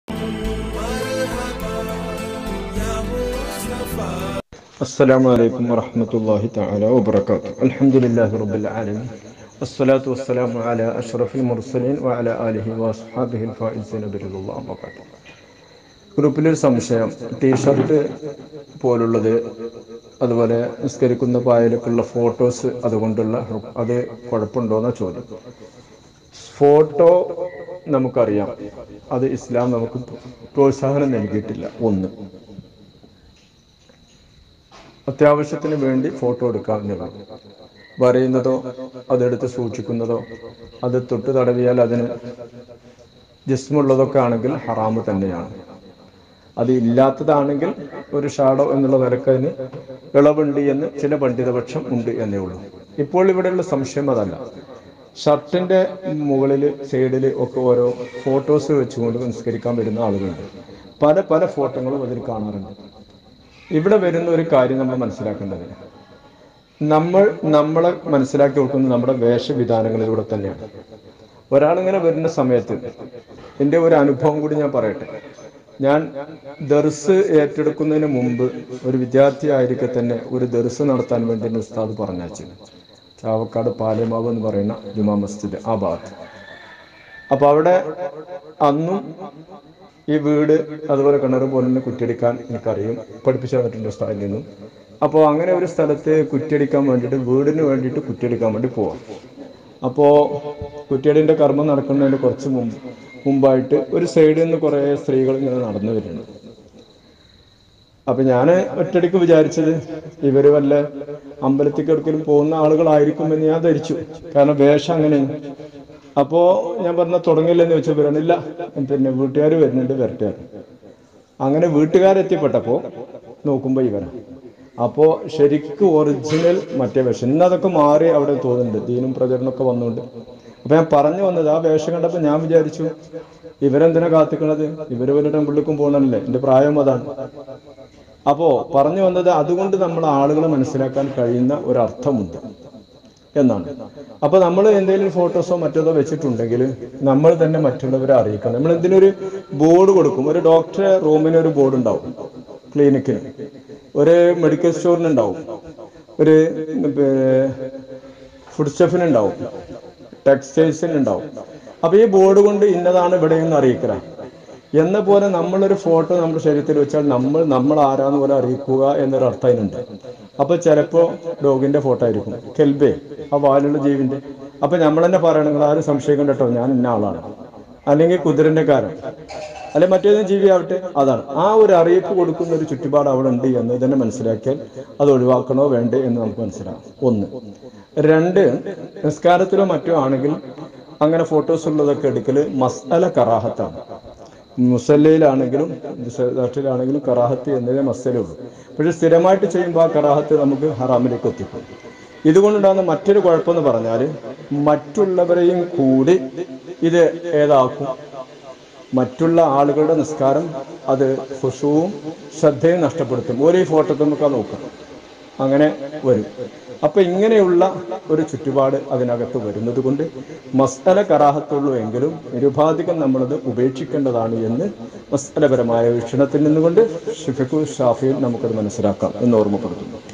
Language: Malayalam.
السلام عليكم ورحمة الله تعالى وبركاته الحمد لله رب العالمين الصلاة والسلام على أشرف المرسلين وعلى آله وأصحابه الفائزين برضا الله أما بعد ഗ്രൂപ്പിലൊരു സംശയം ടീഷർട്ട് പോലുള്ളത് അതുപോലെ നിസ്കരിക്കുന്ന പായലൊക്കെയുള്ള ഫോട്ടോസ് അതുകൊണ്ടുള്ള ഹു- അത് കുഴപ്പമുണ്ടോയെന്ന ചോദ്യം ഫോട്ടോ നമുക്കറിയാം അത് ഇസ്ലാം നമുക്ക് പ്രോത്സാഹനം നൽകിയിട്ടില്ല ഒന്ന് അത്യാവശ്യത്തിന് വേണ്ടി ഫോട്ടോ എടുക്കാവുന്നതാണ് വരയുന്നതോ അതെടുത്ത് സൂക്ഷിക്കുന്നതോ അത് തൊട്ട് തടവിയാൽ അതിന് ജിസ്മുള്ളതൊക്കെ ആണെങ്കിൽ ഹറാമ് തന്നെയാണ് അത് ഇല്ലാത്തതാണെങ്കിൽ ഒരു ഷാഡോ എന്നുള്ള നിലക്ക് അതിന് ഇളവുണ്ട് എന്ന് ചില പണ്ഡിതപക്ഷം ഉണ്ട് എന്നേ ഉള്ളൂ ഇപ്പോൾ ഇവിടെയുള്ള സംശയം അതല്ല ഷർട്ടിന്റെ മുകളിൽ സൈഡിൽ ഒക്കെ ഓരോ ഫോട്ടോസ് വെച്ചുകൊണ്ട് നിസ്കരിക്കാൻ വരുന്ന ആളുകളുണ്ട് പല പല ഫോട്ടോകളും അതിൽ കാണാറുണ്ട് ഇവിടെ വരുന്ന ഒരു കാര്യം നമ്മൾ മനസ്സിലാക്കേണ്ടത് നമ്മൾ നമ്മളെ മനസ്സിലാക്കി കൊടുക്കുന്നത് നമ്മുടെ വേഷവിധാനങ്ങളിലൂടെ തന്നെയാണ് ഒരാളിങ്ങനെ വരുന്ന സമയത്ത് എൻ്റെ ഒരു അനുഭവം കൂടി ഞാൻ പറയട്ടെ ഞാൻ ദർസ് ഏറ്റെടുക്കുന്നതിന് മുമ്പ് ഒരു വിദ്യാർത്ഥി ആയിരിക്കെ തന്നെ ഒരു ദർസ് നടത്താൻ വേണ്ടി എന്നെ ഉസ്താദ് പറഞ്ഞയച്ചു ചാവക്കാട് പാലമാവ് എന്ന് പറയുന്ന ജുമാ മസ്ജിദ് ആ ഭാഗത്ത് അപ്പൊ അവിടെ അന്നും ഈ വീട് അതുപോലെ കിണർ പോലെ കുറ്റിയടിക്കാൻ എനിക്കറിയും പഠിപ്പിച്ചു തന്നിട്ടുണ്ട് സ്ഥലത്തിൽ നിന്നും അപ്പോൾ അങ്ങനെ ഒരു സ്ഥലത്ത് കുറ്റിയടിക്കാൻ വേണ്ടിയിട്ട് വീടിന് വേണ്ടിയിട്ട് കുറ്റിയടിക്കാൻ വേണ്ടി പോവാം അപ്പോൾ കുറ്റിയടിൻ്റെ കർമ്മം നടക്കുന്നതിന് കുറച്ച് മുമ്പ് മുമ്പായിട്ട് ഒരു സൈഡിൽ നിന്ന് കുറേ സ്ത്രീകൾ ഇങ്ങനെ നടന്നു വരുന്നുണ്ട് അപ്പൊ ഞാൻ ഒറ്റടിക്ക് വിചാരിച്ചത് ഇവര് വല്ല അമ്പലത്തിൽ ഒരിക്കലും പോകുന്ന ആളുകളായിരിക്കുമെന്ന് ഞാൻ ധരിച്ചു കാരണം വേഷം അങ്ങനെയാണ് അപ്പോ ഞാൻ പറഞ്ഞ തുടങ്ങില്ലെന്ന് വെച്ചാൽ വരണില്ല പിന്നെ വീട്ടുകാർ വരുന്നുണ്ട് വരട്ടെ അങ്ങനെ വീട്ടുകാരെത്തിപ്പെട്ടപ്പോ നോക്കുമ്പോ ഇവരാ അപ്പോ ശരിക്കും ഒറിജിനൽ മറ്റേ വേഷം ഇന്ന് അതൊക്കെ മാറി അവിടെ തോന്നുന്നുണ്ട് ദീനും പ്രചരണമൊക്കെ വന്നുകൊണ്ട് അപ്പൊ ഞാൻ പറഞ്ഞു വന്നത് ആ വേഷം കണ്ടപ്പോ ഞാൻ വിചാരിച്ചു ഇവരെന്തിനാ കാത്തിക്കണത് ഇവര് വല്ല ടെമ്പിളിലേക്കും പോകണല്ലേ എന്റെ പ്രായം അതാണ് അപ്പോ പറഞ്ഞു വന്നത് അതുകൊണ്ട് നമ്മൾ ആളുകളെ മനസ്സിലാക്കാൻ കഴിയുന്ന ഒരു അർത്ഥമുണ്ട് എന്നാണ് അപ്പൊ നമ്മൾ എന്തെങ്കിലും ഫോട്ടോസോ മറ്റേതോ വെച്ചിട്ടുണ്ടെങ്കിൽ നമ്മൾ തന്നെ മറ്റുള്ളവരെ അറിയിക്കണം നമ്മൾ എന്തിനൊരു ബോർഡ് കൊടുക്കും ഒരു ഡോക്ടറെ റൂമിന് ഒരു ബോർഡ് ഉണ്ടാവും ക്ലിനിക്കിന് ഒരു മെഡിക്കൽ സ്റ്റോറിന് ഉണ്ടാവും ഒരു ഫുഡ് സ്റ്റെഫിന് ഉണ്ടാവും ടെക്സ്റ്റൈൽസിന് ഉണ്ടാവും അപ്പൊ ഈ ബോർഡ് കൊണ്ട് ഇന്നതാണ് ഇവിടെയെന്ന് അറിയിക്കണം എന്ന പോലെ നമ്മളൊരു ഫോട്ടോ നമ്മുടെ ശരീരത്തിൽ വെച്ചാൽ നമ്മൾ നമ്മൾ ആരാന്ന് പോലെ അറിയിക്കുക എന്നൊരു അർത്ഥം അതിനുണ്ട് അപ്പൊ ചിലപ്പോ ഡോഗിന്റെ ഫോട്ടോ ആയിരിക്കും കെൽബേ ആ വാലുള്ള ജീവിന്റെ അപ്പൊ നമ്മൾ തന്നെ പറയണം നിങ്ങൾ ആരും സംശയിക്കണ്ട കേട്ടോ ഞാൻ ഇന്ന ആളാണ് അല്ലെങ്കിൽ കുതിരന്റെ കാരൻ അല്ലെ മറ്റേതെങ്കിലും ജീവി ആവട്ടെ അതാണ് ആ ഒരു അറിയിപ്പ് കൊടുക്കുന്ന ഒരു ചുറ്റുപാട് അവിടെ ഉണ്ട് എന്ന് തന്നെ മനസ്സിലാക്കിയാൽ അത് ഒഴിവാക്കണോ വേണ്ടേ എന്ന് നമുക്ക് മനസ്സിലാവും ഒന്ന് രണ്ട് നിസ്കാരത്തിലോ മറ്റോ ആണെങ്കിൽ അങ്ങനെ ഫോട്ടോസ് ഉള്ളതൊക്കെ എടുക്കൽ മസ്അല കറാഹത്താണ് മുസല്ലയിലാണെങ്കിലും ാണെങ്കിലും കറാഹത്ത് എന്നതേ മസ്സലേ ഉള്ളൂ പക്ഷെ സ്ഥിരമായിട്ട് ചെയ്യുമ്പോൾ ആ കറാഹത്ത് നമുക്ക് ഹറാമിലേക്ക് എത്തിക്കും ഇതുകൊണ്ടുണ്ടാകുന്ന മറ്റൊരു കുഴപ്പമെന്ന് പറഞ്ഞാൽ മറ്റുള്ളവരെയും കൂടി ഇത് ഏതാക്കും മറ്റുള്ള ആളുകളുടെ നിസ്കാരം അത് ഹുഷവും ശ്രദ്ധയും നഷ്ടപ്പെടുത്തും ഓരോ ഫോട്ടോ നമുക്ക് നോക്കാം അങ്ങനെ വരും അപ്പൊ ഇങ്ങനെയുള്ള ഒരു ചുറ്റുപാട് അതിനകത്ത് വരുന്നത് കൊണ്ട് മസ്തല കറാഹത്തുള്ളൂ എങ്കിലും നിരുപാധികം നമ്മളത് ഉപേക്ഷിക്കേണ്ടതാണ് എന്ന് മസ്തലപരമായ വീക്ഷണത്തിൽ നിന്നുകൊണ്ട് ഷിഫിഖു ഷാഫിയിൽ നമുക്കത് മനസ്സിലാക്കാം എന്ന് ഓർമ്മപ്പെടുത്തുന്നു